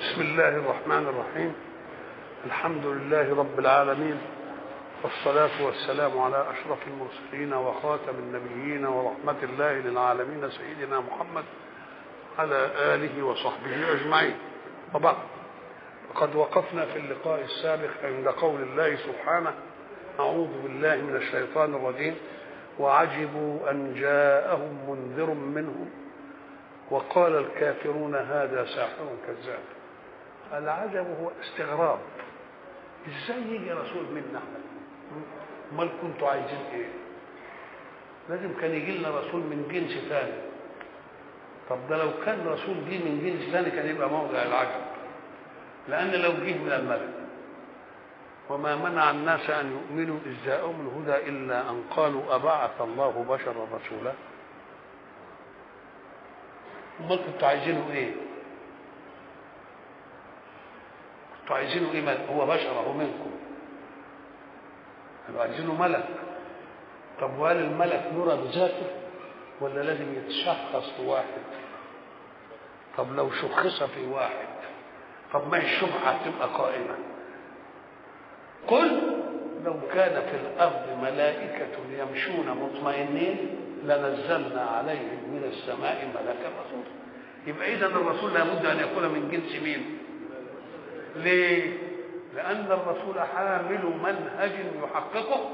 بسم الله الرحمن الرحيم الحمد لله رب العالمين والصلاة والسلام على أشرف المرسلين وخاتم النبيين ورحمة الله للعالمين سيدنا محمد على آله وصحبه أجمعين وبعد وقد وقفنا في اللقاء السابق عند قول الله سبحانه أعوذ بالله من الشيطان الرجيم وعجبوا أن جاءهم منذر منهم وقال الكافرون هذا ساحر كذاب العجب هو استغراب ازاي يجي رسول منا احنا امال كنتوا عايزين ايه لازم كان يجي لنا رسول من جنس ثاني طب ده لو كان رسول جه من جنس ثاني كان يبقى موضع العجب لان لو جه من الملك وما منع الناس ان يؤمنوا اذ جاءهم الهدى الا ان قالوا ابعث الله بشرا رسولا امال كنتوا عايزينه ايه كنتوا عايزينه ايه هو بشر اهو منكم كانوا عايزينه ملك طب وهل الملك يرى بذاته ولا لازم يتشخص في واحد طب لو شخص في واحد طب ما الشبهه تبقى قائمه قل لو كان في الارض ملائكه يمشون مطمئنين لنزلنا عليهم من السماء ملكا رسولا يبقى اذا الرسول لابد ان يكون من جنس مين ليه لان الرسول حامل منهج يحققه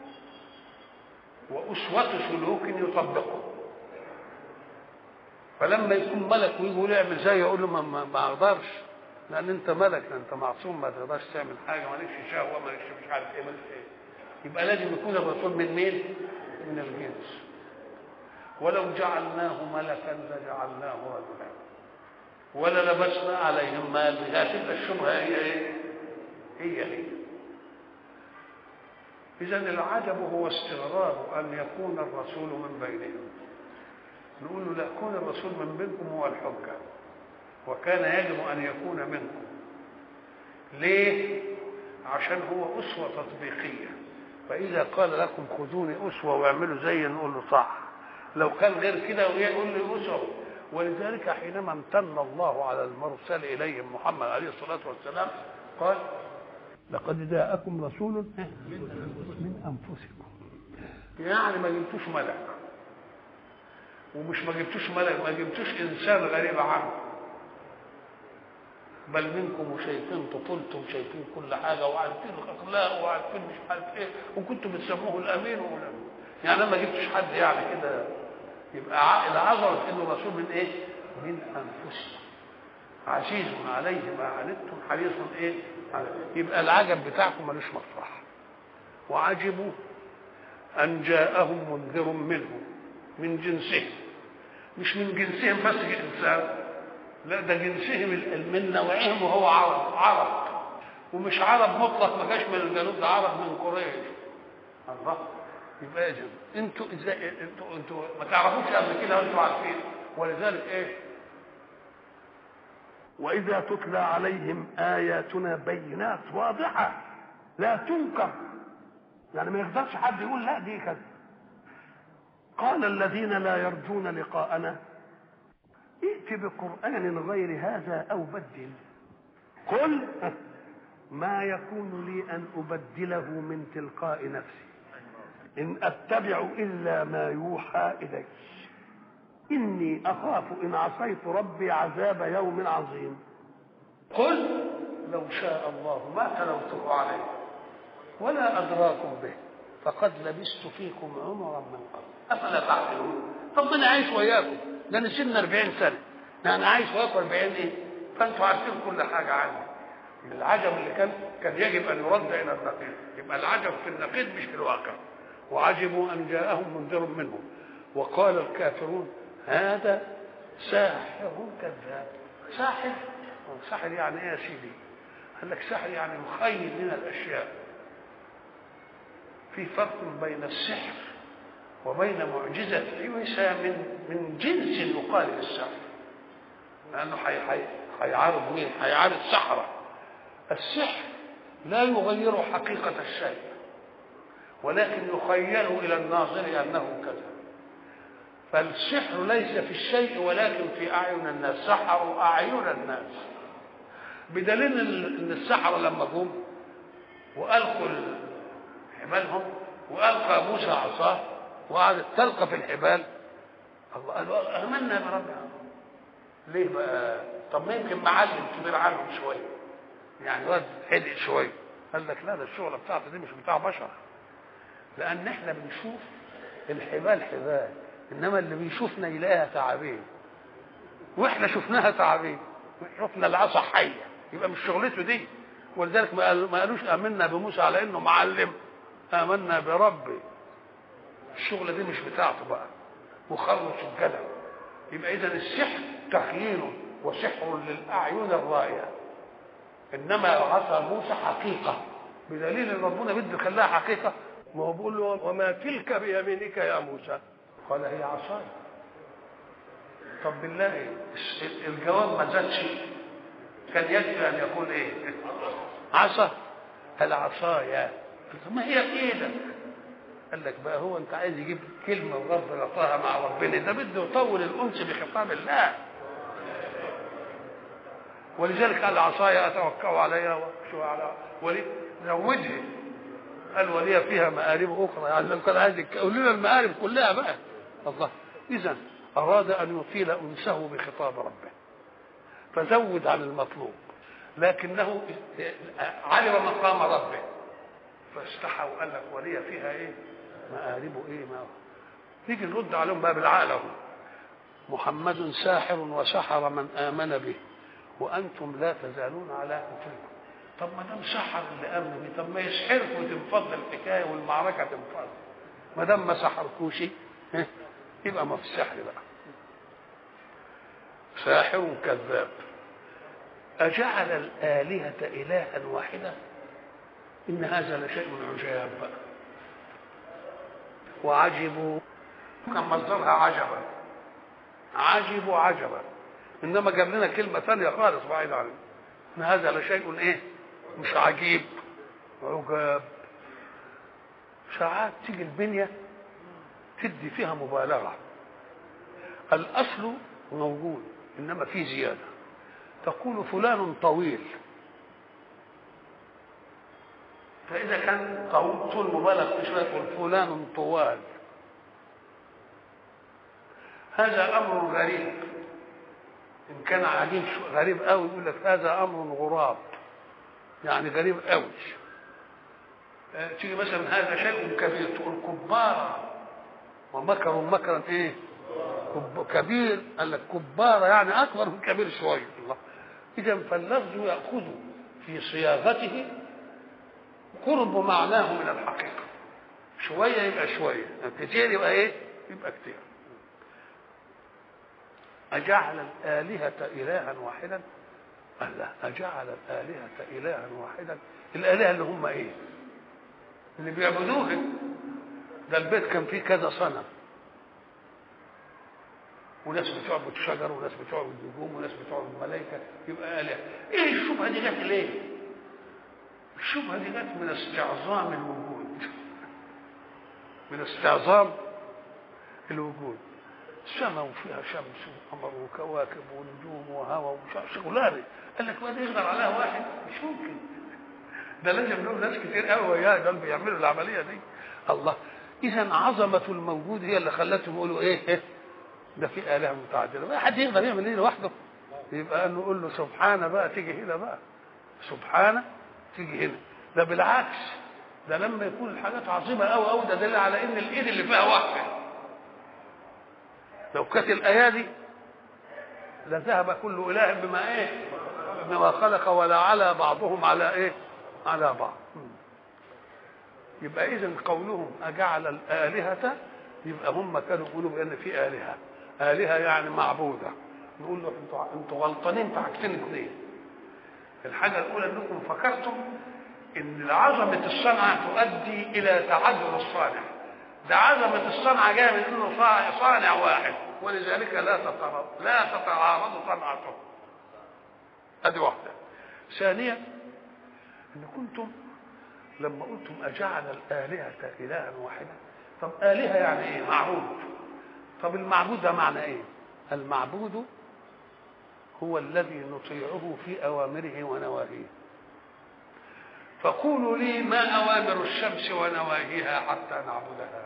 واسوه سلوك يطبقه فلما يكون ملك ويجي يعمل زي يقول له ما, ما اقدرش لان انت ملك انت معصوم ما تقدرش تعمل حاجه مالكش شهوه مالكش مش عارف ايه مالكش ايه يبقى لازم يكون الرسول من مين؟ من الجنس ولو جعلناه ملكا لجعلناه رجلا ولا لبسنا عليهم ما هتبقى الشبهه هي ايه؟ هي هي اذا العجب هو استغراب ان يكون الرسول من بينهم نقول له لا كون الرسول من بينكم هو الحجه وكان يجب ان يكون منكم ليه عشان هو اسوه تطبيقيه فاذا قال لكم خذوني اسوه واعملوا زي نقول له صح لو كان غير كده ويقول لي اسوه ولذلك حينما امتن الله على المرسل اليهم محمد عليه الصلاه والسلام قال لقد جاءكم رسول من انفسكم يعني ما جبتوش ملك ومش ما جبتوش ملك ما جبتوش انسان غريب عنه بل منكم وشايفين طفولته وشايفين كل حاجه وعارفين الاخلاق وعارفين مش عارف ايه وكنتم بتسموه الامين والامين يعني ما جبتش حد يعني كده يبقى العذر انه رسول من ايه؟ من انفسكم عزيز عليه ما عنتم حريص ايه؟ يبقى العجب بتاعكم ملوش مطرح وعجبوا ان جاءهم منذر منهم من جنسهم مش من جنسهم بس انسان لا ده جنسهم من نوعهم وهو عرب عرب ومش عرب مطلق ما جاش من الجنوب ده عرب من قريش الله يبقى اذا انتوا ازاي انتوا انتوا ما تعرفوش قبل كده وانتوا عارفين ولذلك ايه واذا تتلى عليهم اياتنا بينات واضحه لا تنكر يعني ما يقدرش حد يقول لا دي كذا قال الذين لا يرجون لقاءنا ائت بقران غير هذا او بدل قل ما يكون لي ان ابدله من تلقاء نفسي إن أتبع إلا ما يوحى إلي إني أخاف إن عصيت ربي عذاب يوم عظيم قل لو شاء الله ما تلوته عليه ولا أدراكم به فقد لبست فيكم عمرا من قبل أفلا تعقلون طب أنا عايش وياكم ده أنا سن 40 سنة ده أنا عايش وياكم 40 إيه فأنتوا عارفين كل حاجة عني العجب اللي كان كان يجب أن يرد إلى النقيض يبقى العجب في النقيض مش في الواقع وعجبوا أن جاءهم منذر منهم وقال الكافرون هذا ساحر كذاب ساحر ساحر يعني ايه يا سيدي قال لك ساحر يعني مخيل من الاشياء في فرق بين السحر وبين معجزة عيسى من من جنس يقال للسحر لأنه هيعارض مين؟ هيعارض سحرة السحر لا يغير حقيقة الشيء ولكن يخيل الى الناظر انه كذا فالسحر ليس في الشيء ولكن في اعين الناس سحروا اعين الناس بدليل ان السحره لما جم والقوا حبالهم والقى موسى عصاه وقعدت تلقى في الحبال الله قالوا امنا برب ليه بقى طب ما يمكن معلم كبير عنهم شويه يعني واد حدق شويه قال لك لا ده الشغله بتاعته دي مش بتاع بشر لان احنا بنشوف الحبال حبال انما اللي بيشوفنا يلاقيها تعابين واحنا شفناها تعابين شفنا العصا حيه يبقى مش شغلته دي ولذلك ما قال- ما قالوش امنا بموسى على انه معلم امنا بربي الشغله دي مش بتاعته بقى وخلص الجدع يبقى اذا السحر تخييل وسحر للاعين الرائيه انما عصا موسى حقيقه بدليل ان ربنا بده يخليها حقيقه ما هو بيقول له وما تلك بيمينك يا موسى قال هي عصاي طب بالله الجواب ما زادش كان يكفي ان يقول ايه عصا العصايا طب ما هي في ايدك قال لك بقى هو انت عايز يجيب كلمه ورب غطاها مع ربنا ده بده يطول الانس بخطاب الله ولذلك قال عصاي اتوكا عليها واخشى على ولي زودها قال ولي فيها مآرب اخرى يعني لو كان عايز يقول لنا المآرب كلها بقى الله اذا اراد ان يطيل انسه بخطاب ربه فزود عن المطلوب لكنه علم مقام ربه فاستحى وقال لك ولي فيها ايه مآرب ايه ما نيجي نرد عليهم بقى بالعقل اهو محمد ساحر وسحر من آمن به وأنتم لا تزالون على أنفسكم طب ما دام سحر اللي آمن به طب ما يسحركم وتنفض الحكاية والمعركة تنفض ما دام ما سحركوش ها، يبقى ما في السحر بقى ساحر كذاب أجعل الآلهة إلها واحدا إن هذا لشيء عجاب بقى وعجبوا كان مصدرها عجبا عجبوا عجبا انما جاب لنا كلمه ثانيه خالص بعيد عنه ان هذا لشيء ايه مش عجيب عجاب ساعات تيجي البنيه تدي فيها مبالغه الاصل موجود انما في زياده تقول فلان طويل فاذا كان طول طول مبالغ في شويه تقول فلان طوال هذا امر غريب ان كان عجيب شو- غريب قوي يقول لك هذا امر غراب يعني غريب قوي آه، تيجي مثلا هذا شيء كبير تقول كبارة ومكروا مكرا ايه كب- كبير قال لك كبارة يعني اكبر من كبير شوية الله اذا فاللفظ ياخذ في صياغته قرب معناه من الحقيقة شوية يبقى شوية كتير يبقى ايه يبقى كتير أجعل الآلهة إلها واحدا قال لا أجعل الآلهة إلها واحدا الآلهة اللي هم إيه اللي بيعبدوه ده البيت كان فيه كذا صنم وناس بتعبد شجر وناس بتعبد نجوم وناس بتعبد ملائكة يبقى آلهة إيه الشبهة دي جت ليه؟ الشبهة دي جت من استعظام الوجود من استعظام الوجود سماء وفيها شمس وقمر وكواكب ونجوم وهواء وشغلانه قال لك ما يقدر عليها واحد مش ممكن ده لازم له ناس كتير قوي وياه دول بيعملوا العمليه دي الله اذا عظمه الموجود هي اللي خلتهم يقولوا ايه إيه؟ ده في اله متعدده ما حد يقدر يعمل ايه لوحده يبقى انه يقول له سبحانه بقى تيجي هنا بقى سبحانه تيجي هنا ده بالعكس ده لما يكون الحاجات عظيمه قوي قوي ده دليل على ان الايد اللي فيها واحده لو كانت الايادي لذهب كل اله بما ايه بما خلق ولا على بعضهم على ايه على بعض يبقى اذا قولهم اجعل الالهه يبقى هم كانوا يقولوا بان في الهه الهه يعني معبوده نقول له انتوا انتوا غلطانين في حاجتين اثنين الحاجه الاولى انكم فكرتم ان عظمه الصنعه تؤدي الى تعدد الصانع ده عظمه الصنعه جايه من انه صانع صانع واحد ولذلك لا تتعارض لا تتعارض صنعته ادي واحده ثانيا ان كنتم لما قلتم اجعل الالهه الها واحدا طب الهه يعني ايه معبود طب المعبود ده معنى ايه المعبود هو الذي نطيعه في أوامره ونواهيه فقولوا لي ما أوامر الشمس ونواهيها حتى نعبدها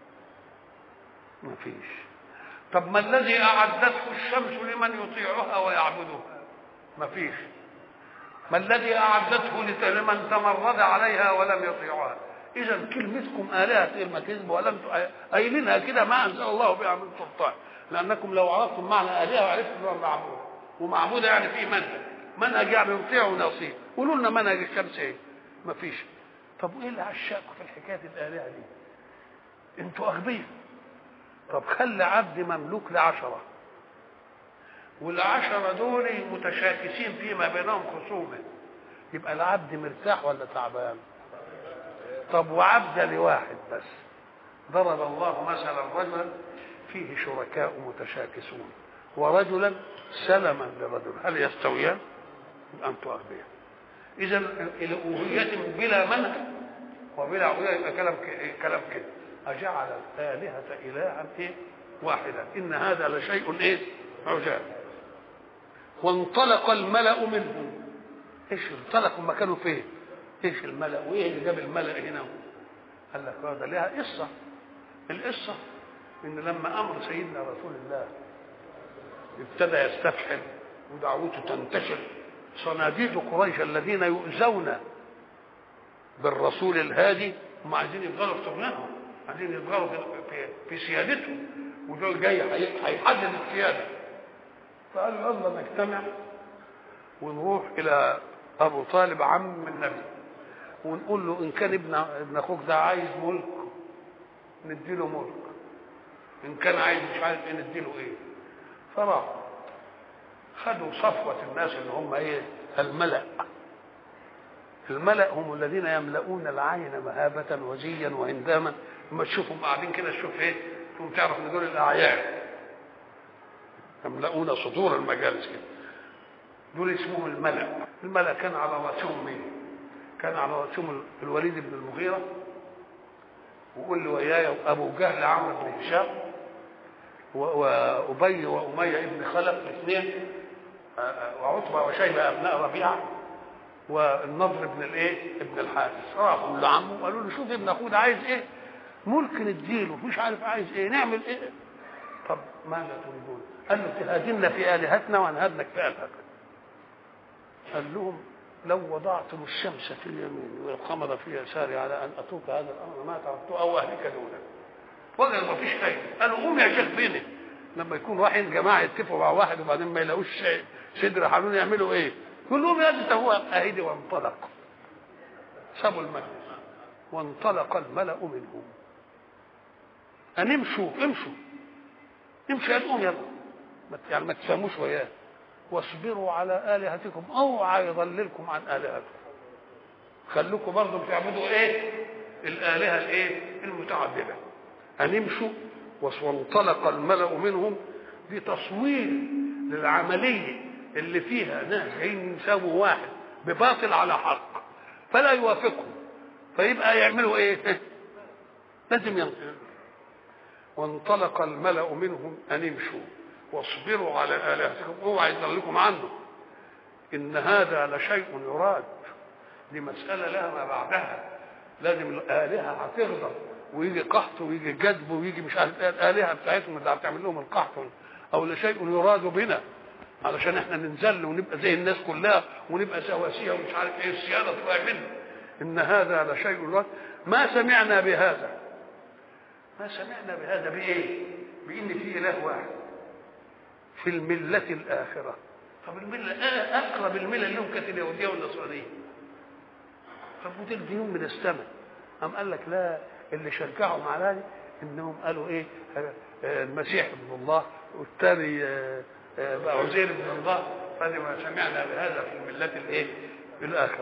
ما فيش طب ما الذي أعدته الشمس لمن يطيعها ويعبدها ما فيش ما الذي أعدته لمن تمرد عليها ولم يطيعها إذا كلمتكم آلهة إلما كذب ولم قايلينها كده ما أنزل الله بها من سلطان لأنكم لو عرفتم معنى آلهة وعرفتم أنها معبودة ومعبودة يعني في منهج منهج يعني يطيع ونصير قولوا لنا منهج الشمس إيه؟ ما فيش طب وإيه اللي عشاكم في الحكاية الآلهة دي؟ أنتوا أغبياء طب خلي عبد مملوك لعشرة والعشرة دول متشاكسين فيما بينهم خصومة يبقى العبد مرتاح ولا تعبان طب وعبد لواحد بس ضرب الله مثلا رجلا فيه شركاء متشاكسون ورجلا سلما لرجل هل يستويان انتم اغبياء اذا الالوهيه بلا منهج وبلا عبوديه يبقى كلام كلام كده اجعل الالهه الها ايه واحدا ان هذا لشيء ايه عجاب وانطلق الملا منهم ايش انطلقوا ما كانوا فين ايش الملا وايه اللي جاب الملا هنا قال لك هذا لها قصه القصه ان لما امر سيدنا رسول الله ابتدى يستفحل ودعوته تنتشر صناديد قريش الذين يؤذون بالرسول الهادي هم عايزين يفضلوا في طغيانهم عايزين يفضلوا في, في, في سيادتهم ودول جاي هيحدد السياده فقالوا يلا نجتمع ونروح الى ابو طالب عم النبي ونقول له ان كان ابن ابن اخوك ده عايز ملك نديله ملك ان كان عايز مش عارف ايه نديله ايه فراحوا خدوا صفوة الناس اللي هم ايه الملأ الملأ هم الذين يملؤون العين مهابة وزيا وهنداما لما تشوفهم قاعدين كده تشوف ايه ثم تعرف ان دول الاعيان يملؤون صدور المجالس كده دول اسمهم الملأ الملأ كان على رأسهم مين؟ كان على رأسهم الوليد بن المغيرة وقول له وياي أبو جهل عمرو بن هشام وأبي وأمية ابن خلف الاثنين وعتبة وشيبة أبناء ربيعة والنضر بن الإيه؟ ابن الحارث راحوا لعمه وقالوا له شوف ابن أخوه ده عايز إيه؟ ملك نديله مش عارف عايز إيه نعمل إيه؟ طب ماذا تريدون؟ قال له تهادنا في آلهتنا وأنهدنك في آلهتك قال لهم لو وضعتم الشمس في اليمين والقمر في يساري على ان اتوك هذا الامر ما تركته او اهلك دونه وجد ما فيش خير قالوا قوم يا شيخ بيني لما يكون واحد جماعه يتفقوا مع واحد وبعدين ما يلاقوش صدر حالون يعملوا ايه؟ يقول لهم يا ده هو اهدي وانطلق سابوا المجلس وانطلق الملا منهم ان امشوا امشوا امشوا يا قوم يلا يعني ما تساموش وياه واصبروا على الهتكم اوعى يضللكم عن الهتكم خلوكم برضه بتعبدوا ايه الالهه الايه المتعدده ان امشوا وانطلق الملا منهم دي تصوير للعمليه اللي فيها ناس جايين يساووا واحد بباطل على حق فلا يوافقهم فيبقى يعملوا ايه لازم ينطلق وانطلق الملا منهم ان امشوا واصبروا على آلهتكم اوعى يضلكم عنه إن هذا لشيء يراد دي مسألة لها ما بعدها لازم الآلهة هتغضب ويجي قحط ويجي جدب ويجي مش عارف ايه الآلهة بتاعتهم اللي هتعمل لهم القحط أو لشيء يراد بنا علشان احنا ننزل ونبقى زي الناس كلها ونبقى سواسية ومش عارف ايه السيادة تطلع منا إن هذا لشيء يراد ما سمعنا بهذا ما سمعنا بهذا بإيه؟ بإن في إله واحد في الملة الآخرة طب الملة أقرب الملة لهم كانت اليهودية والنصرانية طب ودول دينهم من السماء أم قال لك لا اللي شجعهم على ذلك إنهم قالوا إيه المسيح ابن الله والثاني بقى عزير ابن الله فلما سمعنا بهذا في الملة الإيه الآخرة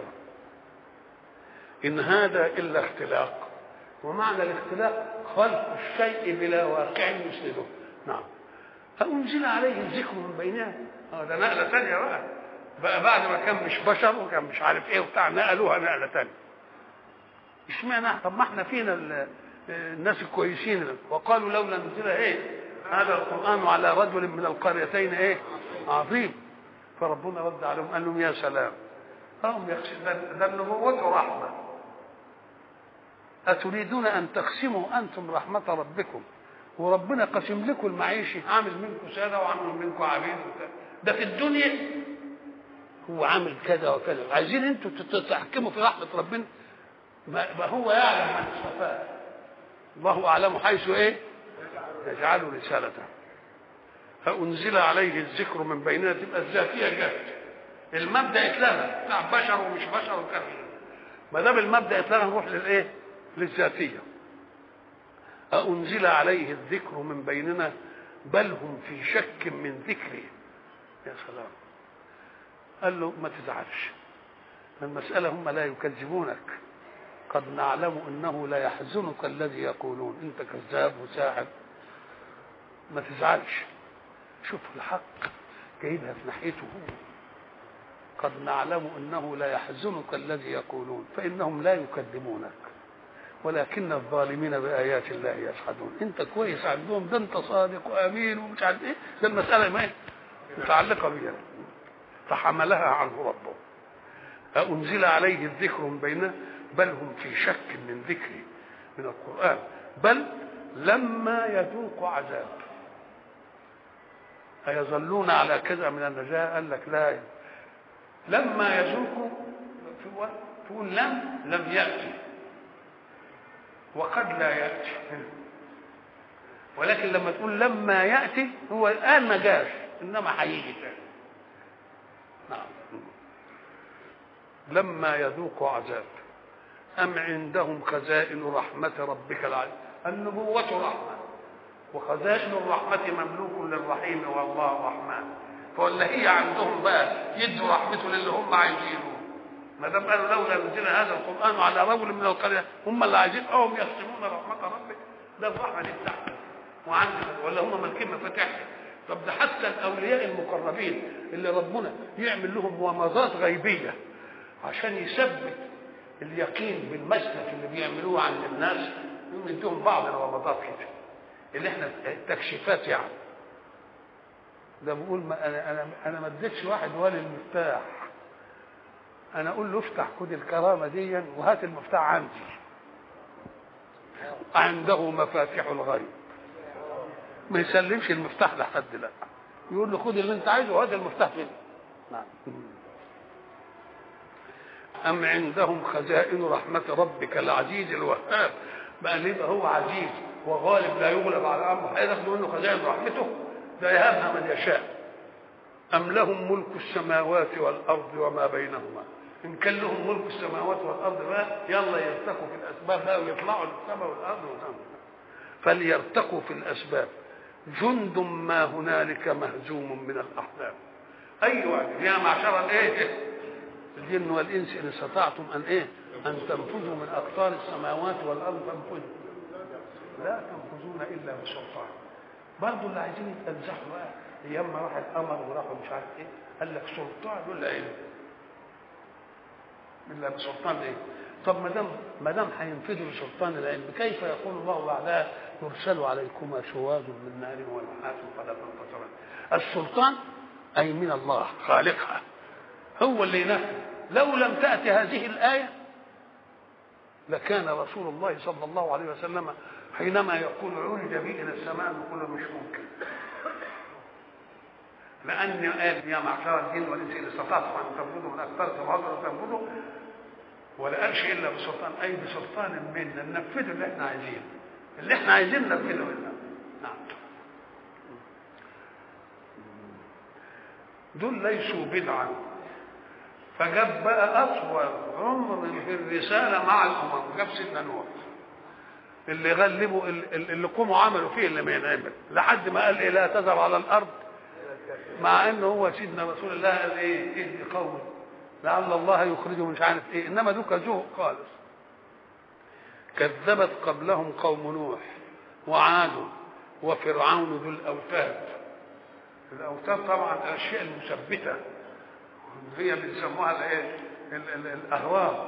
إن هذا إلا اختلاق ومعنى الاختلاق خلق الشيء بلا واقع يسنده نعم فأنزل عليه الذكر من بيننا اه ده نقلة ثانية بقى بقى بعد ما كان مش بشر وكان مش عارف ايه وبتاع نقلوها نقلة ثانية اشمعنى طب ما احنا فينا الناس الكويسين وقالوا لولا نزل ايه هذا القرآن على رجل من القريتين ايه عظيم فربنا رد عليهم قال لهم يا سلام هم يقصد ده النبوة رحمة أتريدون أن تقسموا أنتم رحمة ربكم وربنا قسم لكم المعيشة عامل منكم سادة وعامل منكم عبيد ده في الدنيا هو عامل كذا وكذا عايزين انتوا تتحكموا في رحمة ربنا ما هو يعلم من اصطفاه الله أعلم حيث إيه يجعل رسالته فأنزل عليه الذكر من بيننا تبقى الذاتية جت المبدأ اتلغى بتاع بشر ومش بشر وكذا ما دام المبدأ اتلغى نروح للإيه؟ للذاتية أأنزل عليه الذكر من بيننا بل هم في شك من ذكري يا سلام قال له ما تزعلش المسألة هم لا يكذبونك قد نعلم انه لا يحزنك الذي يقولون انت كذاب وساحر ما تزعلش شوف الحق جايبها في ناحيته هو قد نعلم انه لا يحزنك الذي يقولون فانهم لا يكذبونك ولكن الظالمين بايات الله يجحدون انت كويس عندهم ده انت صادق وامين ومش عارف ايه ده المساله ما متعلقه بها فحملها عنه ربه أأنزل عليه الذكر من بيننا بل هم في شك من ذكري من القرآن بل لما يذوق عذاب أيظلون على كذا من النجاة قال لك لا لما يذوقوا تقول لم لم يأتي وقد لا يأتي ولكن لما تقول لما يأتي هو الآن ما جاش إنما هيجي تاني نعم لما يذوقوا عذاب أم عندهم خزائن رحمة ربك العزيز النبوة رحمة وخزائن الرحمة مملوك للرحيم والله الرحمن فولا هي عندهم بقى يدوا رحمته للي هم عايزينه ما دام قالوا لولا نزل هذا القرآن على رجل من القرية هم اللي عايزين هم يقسمون رحمة ربك ده الرحمة دي بتاعتك وعندنا ولا هم مالكين مفاتيحها طب ده حتى الأولياء المقربين اللي ربنا يعمل لهم ومضات غيبية عشان يثبت اليقين بالمسلك اللي بيعملوه عند الناس يديهم بعض الربطات كده اللي احنا التكشيفات يعني ده بقول ما انا انا انا ما اديتش واحد ولي المفتاح انا اقول له افتح خد الكرامه دي وهات المفتاح عندي عنده مفاتيح الغيب ما يسلمش المفتاح لحد لا يقول له خد اللي انت عايزه وهات المفتاح فين نعم أم عندهم خزائن رحمة ربك العزيز الوهاب بقى يبقى هو عزيز وغالب لا يغلب على أمره هياخدوا منه خزائن رحمته ده يهبها من يشاء أم لهم ملك السماوات والأرض وما بينهما إن كان لهم ملك السماوات والأرض بقى يلا يرتقوا في الأسباب بقى ويطلعوا للسماء والأرض والأرض فليرتقوا في الأسباب جند ما هنالك مهزوم من الأحزاب أي واحد يا معشر الإيه الجن والانس ان استطعتم ان ايه ان تنفذوا من اقطار السماوات والارض فانفذوا لا تنفذون الا بسلطان برضه اللي عايزين يتنزحوا بقى ايام ما راح القمر وراحوا مش عارف ايه قال لك سلطان ولا ايه الا بسلطان ايه طب ما دام ما دام هينفذوا بسلطان العلم كيف يقول الله بعدها يرسل عليكما شواظ من نار ونحاس فلا تنتصران السلطان اي من الله خالقها هو اللي ينفذ لو لم تأتي هذه الآية لكان رسول الله صلى الله عليه وسلم حينما يقول عرج بي إلى السماء نقول مش ممكن لأن قال يا معشر الجن والإنس إن استطعتم أن تنفذوا من أكثر السماوات تنفذوا ولا قالش إلا بسلطان أي بسلطان منا ننفذه اللي إحنا عايزينه اللي إحنا عايزين ننفذه منا نعم دول ليسوا بدعا فجاب بقى اطول عمر في الرساله مع الامم جاب سيدنا نوح اللي غلبوا اللي قوموا عملوا فيه اللي ما ينعمل لحد ما قال ايه لا تذر على الارض مع انه هو سيدنا رسول الله قال ايه اهدي قوم لعل الله يخرجهم مش عارف ايه انما دول كذوه خالص كذبت قبلهم قوم نوح وعاد وفرعون ذو الاوتاد الاوتاد طبعا الاشياء المثبته هي بيسموها الايه الاهرام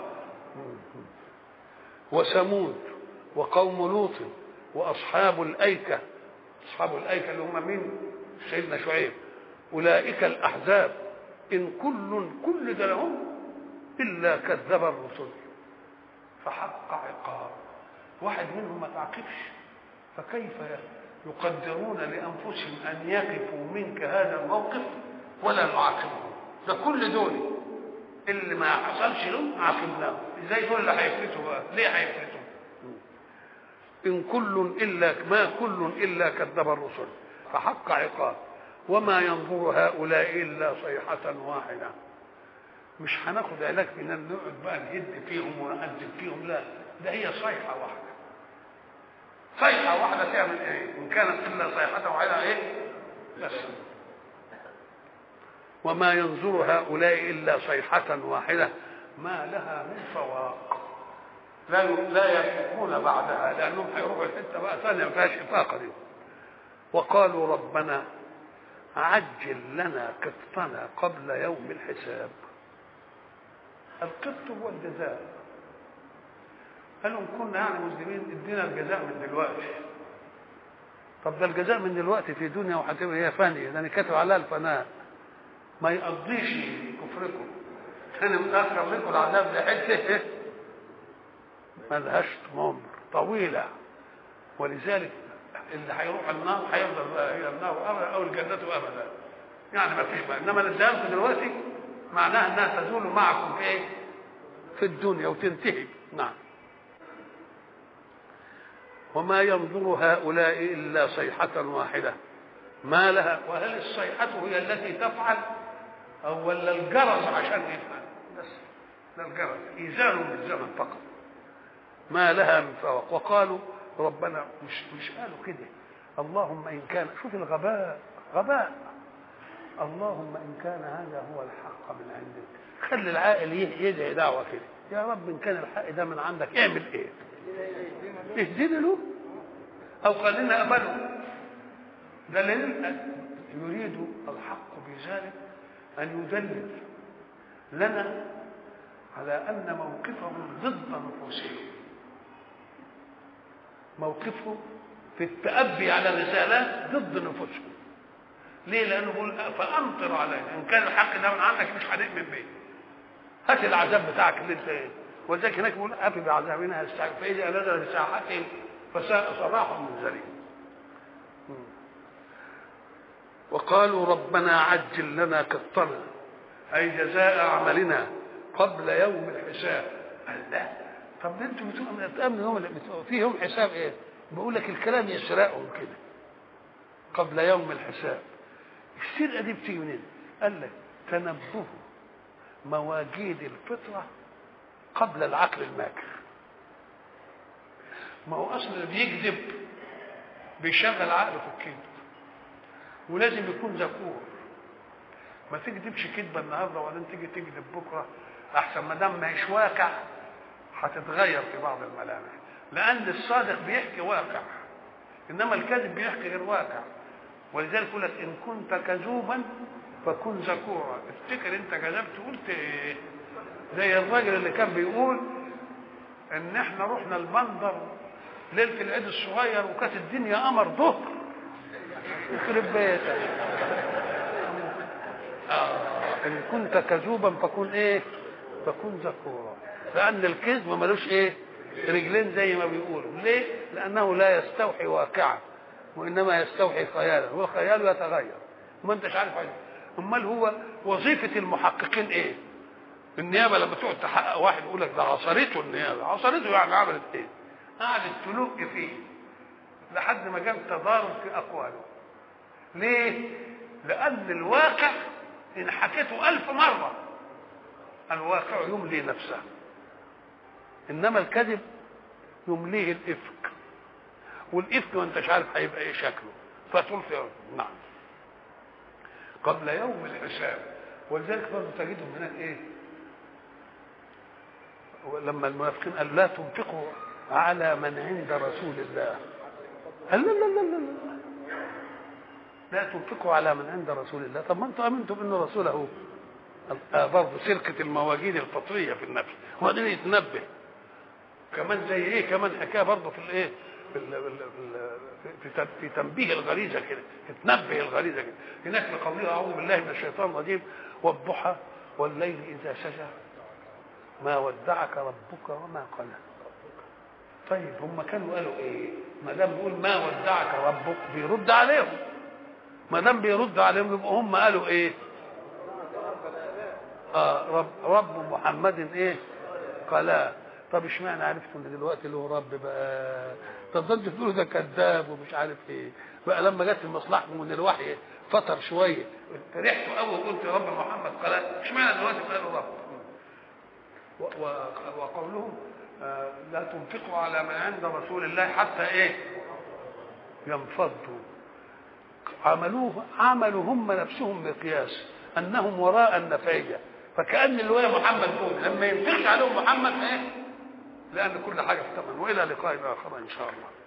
وثمود وقوم لوط واصحاب الايكه اصحاب الايكه اللي هم مين سيدنا شعيب اولئك الاحزاب ان كل كل ده لهم الا كذب الرسل فحق عقاب واحد منهم ما تعقبش فكيف يقدرون لانفسهم ان يقفوا منك هذا الموقف ولا يعاقبهم ده كل دول اللي ما حصلش لهم عاقبناهم ازاي دول اللي هيفلتوا بقى ليه هيفلتوا ان كل الا ما كل الا كذب الرسل فحق عقاب وما ينظر هؤلاء الا صيحه واحده مش هناخد علاج في ان نقعد بقى نهد فيهم ونعذب فيهم لا ده هي صيحه واحده صيحه واحده تعمل ايه ان كانت الا صيحه واحده ايه بس وما ينظر هؤلاء الا صيحه واحده ما لها من فواق لا لا يفوقون بعدها لانهم هيروحوا الحته بقى ثانيه ما فيهاش افاقه دي وقالوا ربنا عجل لنا قسطنا قبل يوم الحساب القسط هو الجزاء قالوا ان كنا يعني مسلمين ادينا الجزاء من دلوقتي طب ده الجزاء من دلوقتي في دنيا وهتبقى هي فانيه ده انا كاتب عليها الفناء ما يقضيش كفركم انا متاخر لكم العذاب لحته ملهاش عمر طويله ولذلك اللي هيروح النار هيفضل بقى هي النار ابدا او الجنه ابدا يعني ما فيش بقى انما اللي اداها دلوقتي معناها انها تزول معكم في ايه؟ في الدنيا وتنتهي نعم وما ينظر هؤلاء الا صيحة واحدة ما لها وهل الصيحة هي التي تفعل او ولا الجرس عشان يفعل بس ده الجرس ايزان بالزمن فقط ما لها من فوق وقالوا ربنا مش مش قالوا كده اللهم ان كان شوف الغباء غباء اللهم ان كان هذا هو الحق من عندك خلي العاقل يدعي دعوه كده يا رب ان كان الحق ده من عندك اعمل ايه اهدنا له او خلينا امله ده لان يريد الحق بذلك ان يدلل لنا على ان موقفهم ضد نفوسهم موقفهم في التأبي على الرسالات ضد نفوسهم ليه؟ لأنه يقول فأمطر علينا إن كان الحق ده من عندك مش هنؤمن بيه هات العذاب بتاعك اللي أنت إيه ولذلك هناك بيقول أبي بعذابنا يستعجل فإذا نزل بساحتهم فساء صباح منزلين وقالوا ربنا عجل لنا قسطنا أي جزاء عملنا قبل يوم الحساب قال لا طب ده انتوا بتقولوا تامنوا يوم بتقولوا في يوم حساب ايه؟ بقول لك الكلام يسرقهم كده قبل يوم الحساب السرقه دي بتيجي منين؟ قال لك تنبه مواجيد الفطره قبل العقل الماكر ما هو اصلا اللي بيكذب بيشغل عقله في الكذب ولازم يكون ذكور ما تكذبش كذبه النهارده وبعدين تيجي تكذب بكره احسن ما دام ما هيش واقع هتتغير في بعض الملامح لان الصادق بيحكي واقع انما الكذب بيحكي غير واقع ولذلك يقول لك ان كنت كذوبا فكن ذكورا افتكر انت كذبت قلت ايه زي الراجل اللي كان بيقول ان احنا رحنا المنظر ليله العيد الصغير وكانت الدنيا قمر ظهر يخرب بيتك آه. ان كنت كذوبا فكن ايه فكن ذكورا لان الكذب ملوش ايه رجلين زي ما بيقولوا ليه لانه لا يستوحي واقعا وانما يستوحي خيالا والخيال يتغير وما انتش عارف حاجه امال هو وظيفه المحققين ايه النيابه لما تقعد تحقق واحد يقول لك ده عصرته النيابه عصرته يعني عملت ايه قعدت تلوك فيه لحد ما جاب تضارب في اقواله ليه لان الواقع ان حكيته الف مره الواقع يملي نفسه انما الكذب يمليه الافك والافك ما انتش عارف هيبقى ايه شكله فتقول في نعم قبل يوم الحساب ولذلك برضه تجدهم هناك ايه لما المنافقين قالوا لا تنفقوا على من عند رسول الله قال لا لا لا لا لا لا تنفقوا على من عند رسول الله طب ما انتم امنتم ان رسوله آه برضه سلكة المواجيد الفطرية في النفس وبعدين يتنبه كمان زي ايه كمان حكاية برضه في الايه في ال- في ال- في- في في تنبيه الغريزه كده تنبه الغريزه كده هناك لقوله اعوذ بالله من الشيطان الرجيم والضحى والليل اذا سجى ما ودعك ربك وما قلى طيب هم كانوا قالوا ايه ما دام بيقول ما ودعك ربك بيرد عليهم ما دام بيرد عليهم يبقى هم قالوا ايه اه رب رب محمد ايه قلا طب اشمعنى عرفتوا ان دلوقتي له رب بقى طب ده انتوا تقولوا ده كذاب ومش عارف ايه بقى لما جت المصلحه من الوحي فتر شويه فرحتوا قوي وقلت يا رب محمد قلا اشمعنى دلوقتي قالوا رب و- و- وقولهم آه، لا تنفقوا على من عند رسول الله حتى ايه ينفضوا عملوه عملوا هم نفسهم مقياس انهم وراء النفعيه فكان اللي هو محمد دول لما ينفقش عليهم محمد ايه لان كل حاجه في ثمن والى لقاء اخر ان شاء الله